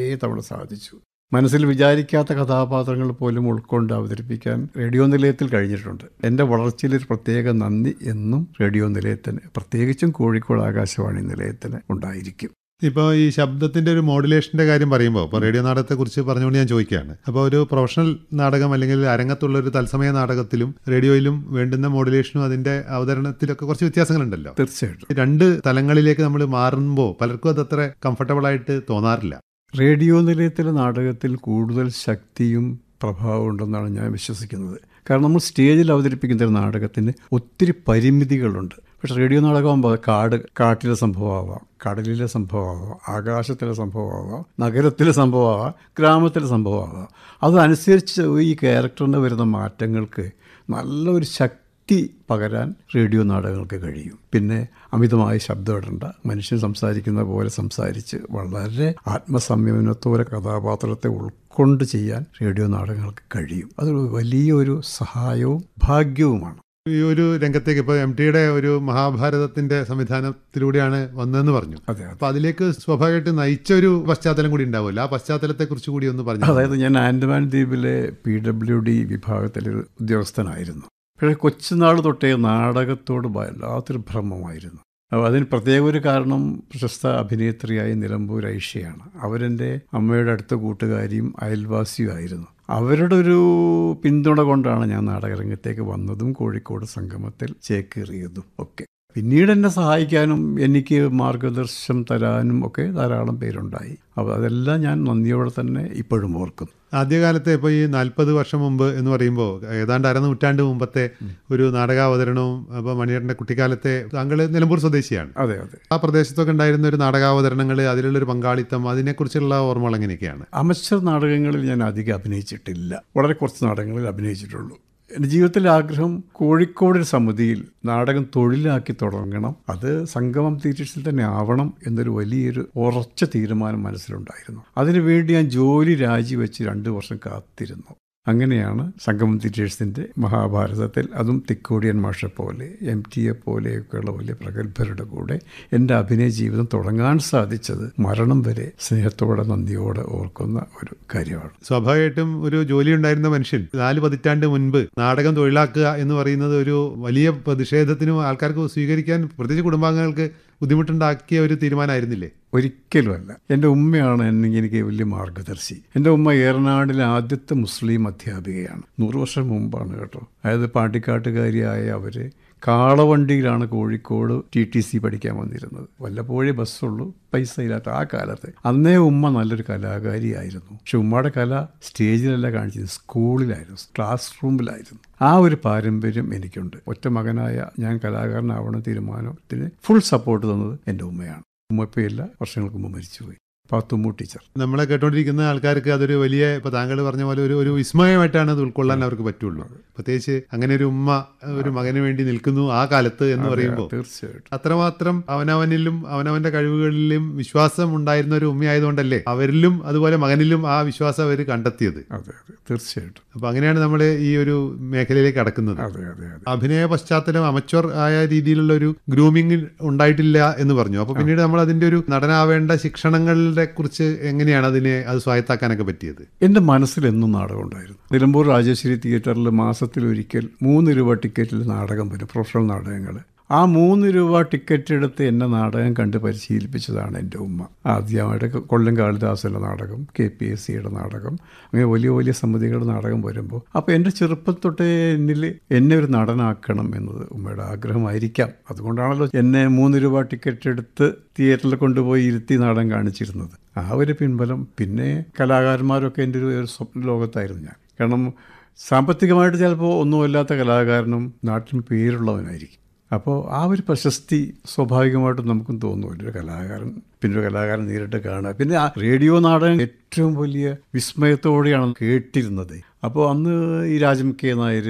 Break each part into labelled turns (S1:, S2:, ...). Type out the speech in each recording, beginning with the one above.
S1: തവണ സാധിച്ചു മനസ്സിൽ വിചാരിക്കാത്ത കഥാപാത്രങ്ങൾ പോലും ഉൾക്കൊണ്ട് അവതരിപ്പിക്കാൻ റേഡിയോ നിലയത്തിൽ കഴിഞ്ഞിട്ടുണ്ട് എൻ്റെ വളർച്ചയിൽ ഒരു പ്രത്യേക നന്ദി എന്നും റേഡിയോ നിലയത്തിന് പ്രത്യേകിച്ചും കോഴിക്കോട് ആകാശവാണി നിലയത്തിന് ഉണ്ടായിരിക്കും
S2: ഇപ്പോൾ ഈ ശബ്ദത്തിന്റെ ഒരു മോഡുലേഷന്റെ കാര്യം പറയുമ്പോൾ ഇപ്പോൾ റേഡിയോ നാടകത്തെ കുറിച്ച് പറഞ്ഞുകൊണ്ട് ഞാൻ ചോദിക്കുകയാണ് അപ്പോൾ ഒരു പ്രൊഫഷണൽ നാടകം അല്ലെങ്കിൽ അരങ്ങത്തുള്ള ഒരു തത്സമയ നാടകത്തിലും റേഡിയോയിലും വേണ്ടുന്ന മോഡുലേഷനും അതിന്റെ അവതരണത്തിലൊക്കെ കുറച്ച് വ്യത്യാസങ്ങളുണ്ടല്ലോ
S1: തീർച്ചയായിട്ടും
S2: രണ്ട് തലങ്ങളിലേക്ക് നമ്മൾ മാറുമ്പോൾ പലർക്കും അത് അത്ര കംഫർട്ടബിൾ ആയിട്ട് തോന്നാറില്ല
S1: റേഡിയോ നിലയത്തിലെ നാടകത്തിൽ കൂടുതൽ ശക്തിയും പ്രഭാവം ഉണ്ടെന്നാണ് ഞാൻ വിശ്വസിക്കുന്നത് കാരണം നമ്മൾ സ്റ്റേജിൽ അവതരിപ്പിക്കുന്ന ഒരു നാടകത്തിന് ഒത്തിരി പരിമിതികളുണ്ട് പക്ഷെ റേഡിയോ നാടകമാകുമ്പോൾ കാട് കാട്ടിലെ സംഭവമാവാം കടലിലെ സംഭവമാവാം ആകാശത്തിലെ സംഭവമാവാം നഗരത്തിലെ സംഭവമാവാം ഗ്രാമത്തിലെ സംഭവമാവാം അതനുസരിച്ച് ഈ ക്യാരക്ടറിന് വരുന്ന മാറ്റങ്ങൾക്ക് നല്ലൊരു ശക്തി പകരാൻ റേഡിയോ നാടകങ്ങൾക്ക് കഴിയും പിന്നെ അമിതമായ ശബ്ദം ഇടണ്ട മനുഷ്യൻ സംസാരിക്കുന്ന പോലെ സംസാരിച്ച് വളരെ ആത്മസംയമനത്തോടെ കഥാപാത്രത്തെ ഉൾക്കൊണ്ട് ചെയ്യാൻ റേഡിയോ നാടകങ്ങൾക്ക് കഴിയും അത് വലിയൊരു സഹായവും ഭാഗ്യവുമാണ്
S2: ഈ ഒരു രംഗത്തേക്ക് ഇപ്പോൾ എം ടിയുടെ ഒരു മഹാഭാരതത്തിന്റെ സംവിധാനത്തിലൂടെയാണ് വന്നതെന്ന് പറഞ്ഞു
S1: അതെ
S2: അപ്പൊ അതിലേക്ക് സ്വാഭാവികമായിട്ട് നയിച്ച ഒരു പശ്ചാത്തലം കൂടി ഉണ്ടാവുമല്ലോ ആ പശ്ചാത്തലത്തെ കുറിച്ച് കൂടി ഒന്ന് പറഞ്ഞു
S1: അതായത് ഞാൻ ആൻഡമാൻ ദ്വീപിലെ പി ഡബ്ല്യു ഡി വിഭാഗത്തിലെ ഒരു ഉദ്യോഗസ്ഥനായിരുന്നു പക്ഷേ കൊച്ചുനാൾ തൊട്ടേ നാടകത്തോട് വല്ലാത്തൊരു ഭ്രമമായിരുന്നു അപ്പോൾ അതിന് പ്രത്യേക ഒരു കാരണം പ്രശസ്ത അഭിനേത്രിയായ നിലമ്പൂർ ഐഷയാണ് അവരെൻ്റെ അമ്മയുടെ അടുത്ത കൂട്ടുകാരിയും അയൽവാസിയുമായിരുന്നു അവരുടെ ഒരു പിന്തുണ കൊണ്ടാണ് ഞാൻ നാടകരംഗത്തേക്ക് വന്നതും കോഴിക്കോട് സംഗമത്തിൽ ചേക്കേറിയതും ഒക്കെ പിന്നീട് എന്നെ സഹായിക്കാനും എനിക്ക് മാർഗദർശനം തരാനും ഒക്കെ ധാരാളം പേരുണ്ടായി അപ്പോൾ അതെല്ലാം ഞാൻ നന്ദിയോടെ തന്നെ ഇപ്പോഴും ഓർക്കുന്നു
S2: ആദ്യകാലത്തെ ഇപ്പോൾ ഈ നാൽപ്പത് വർഷം മുമ്പ് എന്ന് പറയുമ്പോൾ ഏതാണ്ട് അരനൂറ്റാണ്ട് മുമ്പത്തെ ഒരു നാടകാവതരണവും അപ്പോൾ മണിയേട്ടൻ്റെ കുട്ടിക്കാലത്തെ താങ്കൾ നിലമ്പൂർ സ്വദേശിയാണ്
S1: അതെ അതെ
S2: ആ പ്രദേശത്തൊക്കെ ഉണ്ടായിരുന്ന ഒരു നാടകാവതരണങ്ങൾ അതിലുള്ളൊരു പങ്കാളിത്തം അതിനെക്കുറിച്ചുള്ള ഓർമ്മകൾ എങ്ങനെയൊക്കെയാണ്
S1: അമച്ചർ നാടകങ്ങളിൽ ഞാൻ അധികം അഭിനയിച്ചിട്ടില്ല വളരെ കുറച്ച് നാടകങ്ങളിൽ അഭിനയിച്ചിട്ടുള്ളൂ എൻ്റെ ജീവിതത്തിലെ ആഗ്രഹം കോഴിക്കോട് ഒരു സമിതിയിൽ നാടകം തൊഴിലാക്കി തുടങ്ങണം അത് സംഗമം തിയേറ്റേഴ്സിൽ തന്നെ ആവണം എന്നൊരു വലിയൊരു ഉറച്ച തീരുമാനം മനസ്സിലുണ്ടായിരുന്നു അതിനുവേണ്ടി ഞാൻ ജോലി രാജിവെച്ച് രണ്ട് വർഷം കാത്തിരുന്നു അങ്ങനെയാണ് സംഗമം തിയേറ്റേഴ്സിൻ്റെ മഹാഭാരതത്തിൽ അതും തിക്കോടിയൻ മാഷെ പോലെ എം ടിയെ പോലെയൊക്കെയുള്ള വലിയ പ്രഗത്ഭരുടെ കൂടെ എൻ്റെ അഭിനയ ജീവിതം തുടങ്ങാൻ സാധിച്ചത് മരണം വരെ സ്നേഹത്തോടെ നന്ദിയോടെ ഓർക്കുന്ന ഒരു കാര്യമാണ്
S2: സ്വാഭാവികമായിട്ടും ഒരു ജോലി ഉണ്ടായിരുന്ന മനുഷ്യൻ നാല് പതിറ്റാണ്ട് മുൻപ് നാടകം തൊഴിലാക്കുക എന്ന് പറയുന്നത് ഒരു വലിയ പ്രതിഷേധത്തിനും ആൾക്കാർക്ക് സ്വീകരിക്കാൻ പ്രത്യേകിച്ച് കുടുംബാംഗങ്ങൾക്ക് ബുദ്ധിമുട്ടുണ്ടാക്കിയ ഒരു തീരുമാനമായിരുന്നില്ലേ
S1: ഒരിക്കലുമല്ല എൻ്റെ ഉമ്മയാണ് എന്നെ എനിക്ക് വലിയ മാർഗദർശി എൻ്റെ ഉമ്മ ഏറനാടിലെ ആദ്യത്തെ മുസ്ലിം അധ്യാപികയാണ് നൂറ് വർഷം മുമ്പാണ് കേട്ടോ അതായത് പാണ്ടിക്കാട്ടുകാരിയായ അവർ കാളവണ്ടിയിലാണ് കോഴിക്കോട് ടി ടി സി പഠിക്കാൻ വന്നിരുന്നത് വല്ലപ്പോഴേ ബസ്സുള്ളൂ പൈസ ഇല്ലാത്ത ആ കാലത്ത് അന്നേ ഉമ്മ നല്ലൊരു കലാകാരിയായിരുന്നു പക്ഷെ ഉമ്മയുടെ കല സ്റ്റേജിലല്ല കാണിച്ചത് സ്കൂളിലായിരുന്നു ക്ലാസ് റൂമിലായിരുന്നു ആ ഒരു പാരമ്പര്യം എനിക്കുണ്ട് ഒറ്റ മകനായ ഞാൻ കലാകാരനാവണ തീരുമാനത്തിന് ഫുൾ സപ്പോർട്ട് തന്നത് എൻ്റെ ഉമ്മയാണ് ഉമ്മ ഇപ്പോൾ ഇല്ല വർഷങ്ങൾക്ക് മുമ്പ് മരിച്ചുപോയി പാത്തുമ്മു ടീച്ചർ
S2: നമ്മളെ കേട്ടോണ്ടിരിക്കുന്ന ആൾക്കാർക്ക് അതൊരു വലിയ ഇപ്പൊ താങ്കൾ പറഞ്ഞ പോലെ ഒരു ഒരു വിസ്മയമായിട്ടാണ് അത് ഉൾക്കൊള്ളാൻ അവർക്ക് പറ്റുള്ളൂ പ്രത്യേകിച്ച് അങ്ങനെ ഒരു ഉമ്മ ഒരു മകന് വേണ്ടി നിൽക്കുന്നു ആ കാലത്ത് എന്ന് പറയുമ്പോൾ
S1: തീർച്ചയായിട്ടും
S2: അത്രമാത്രം അവനവനിലും അവനവന്റെ കഴിവുകളിലും വിശ്വാസം ഉണ്ടായിരുന്ന ഒരു ഉമ്മയായതുകൊണ്ടല്ലേ അവരിലും അതുപോലെ മകനിലും ആ വിശ്വാസം അവർ കണ്ടെത്തിയത്
S1: അതെ അതെ തീർച്ചയായിട്ടും
S2: അപ്പൊ അങ്ങനെയാണ് നമ്മൾ ഈ ഒരു മേഖലയിലേക്ക് കടക്കുന്നത്
S1: അതെ അതെ അതെ
S2: അഭിനയ പശ്ചാത്തലം അമച്വർ ആയ രീതിയിലുള്ള ഒരു ഗ്രൂമിംഗ് ഉണ്ടായിട്ടില്ല എന്ന് പറഞ്ഞു അപ്പൊ പിന്നീട് നമ്മൾ അതിന്റെ ഒരു നടനാവേണ്ട ശിക്ഷണങ്ങളുടെ കുറിച്ച് എങ്ങനെയാണ് അതിനെ അത് സ്വായത്താക്കാനൊക്കെ പറ്റിയത്
S1: എൻ്റെ മനസ്സിൽ എന്നും നാടകം ഉണ്ടായിരുന്നു നിലമ്പൂർ രാജേശ്വരി തിയേറ്ററിൽ മാസത്തിലൊരിക്കൽ മൂന്ന് രൂപ ടിക്കറ്റിൽ നാടകം വരും പ്രൊഫഷണൽ നാടകങ്ങൾ ആ മൂന്ന് രൂപ ടിക്കറ്റ് എടുത്ത് എന്നെ നാടകം കണ്ട് പരിശീലിപ്പിച്ചതാണ് എൻ്റെ ഉമ്മ ആദ്യമായിട്ട് കൊല്ലം കാളിദാസൻ്റെ നാടകം കെ പി എസ് സിയുടെ നാടകം അങ്ങനെ വലിയ വലിയ സമിതികളുടെ നാടകം വരുമ്പോൾ അപ്പോൾ എൻ്റെ ചെറുപ്പം തൊട്ടേ എന്നിൽ എന്നെ ഒരു നടനാക്കണം എന്നത് ഉമ്മയുടെ ആഗ്രഹമായിരിക്കാം അതുകൊണ്ടാണല്ലോ എന്നെ മൂന്ന് രൂപ ടിക്കറ്റ് എടുത്ത് തിയേറ്ററിൽ കൊണ്ടുപോയി ഇരുത്തി നാടകം കാണിച്ചിരുന്നത് ആ ഒരു പിൻബലം പിന്നെ കലാകാരന്മാരൊക്കെ എൻ്റെ ഒരു സ്വപ്ന ലോകത്തായിരുന്നു ഞാൻ കാരണം സാമ്പത്തികമായിട്ട് ചിലപ്പോൾ ഒന്നുമില്ലാത്ത കലാകാരനും നാട്ടിൽ പേരുള്ളവനായിരിക്കും അപ്പോൾ ആ ഒരു പ്രശസ്തി സ്വാഭാവികമായിട്ടും നമുക്കും തോന്നുമല്ലോ ഒരു കലാകാരൻ പിന്നെ ഒരു കലാകാരൻ നേരിട്ട് കാണുക പിന്നെ ആ റേഡിയോ നാടകം ഏറ്റവും വലിയ വിസ്മയത്തോടെയാണ് കേട്ടിരുന്നത് അപ്പോൾ അന്ന് ഈ രാജം കെ നായർ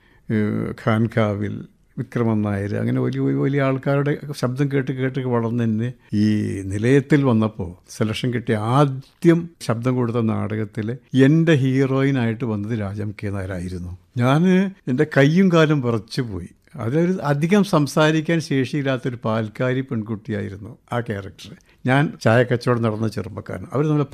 S1: ഖാൻഖാവിൽ വിക്രമൻ നായർ അങ്ങനെ വലിയ വലിയ വലിയ ആൾക്കാരുടെ ശബ്ദം കേട്ട് കേട്ട് വളർന്ന് തന്നെ ഈ നിലയത്തിൽ വന്നപ്പോൾ സെലക്ഷൻ കിട്ടിയ ആദ്യം ശബ്ദം കൊടുത്ത നാടകത്തിൽ എൻ്റെ ഹീറോയിനായിട്ട് വന്നത് രാജം കെ നായരായിരുന്നു ഞാൻ എൻ്റെ കയ്യും കാലും വിറച്ചു പോയി അതൊരു അധികം സംസാരിക്കാൻ ശേഷിയില്ലാത്തൊരു പാൽക്കാരി പെൺകുട്ടിയായിരുന്നു ആ ക്യാരക്ടർ ഞാൻ ചായ കച്ചവടം നടന്ന ചെറുപ്പക്കാരൻ അവർ നമ്മളെ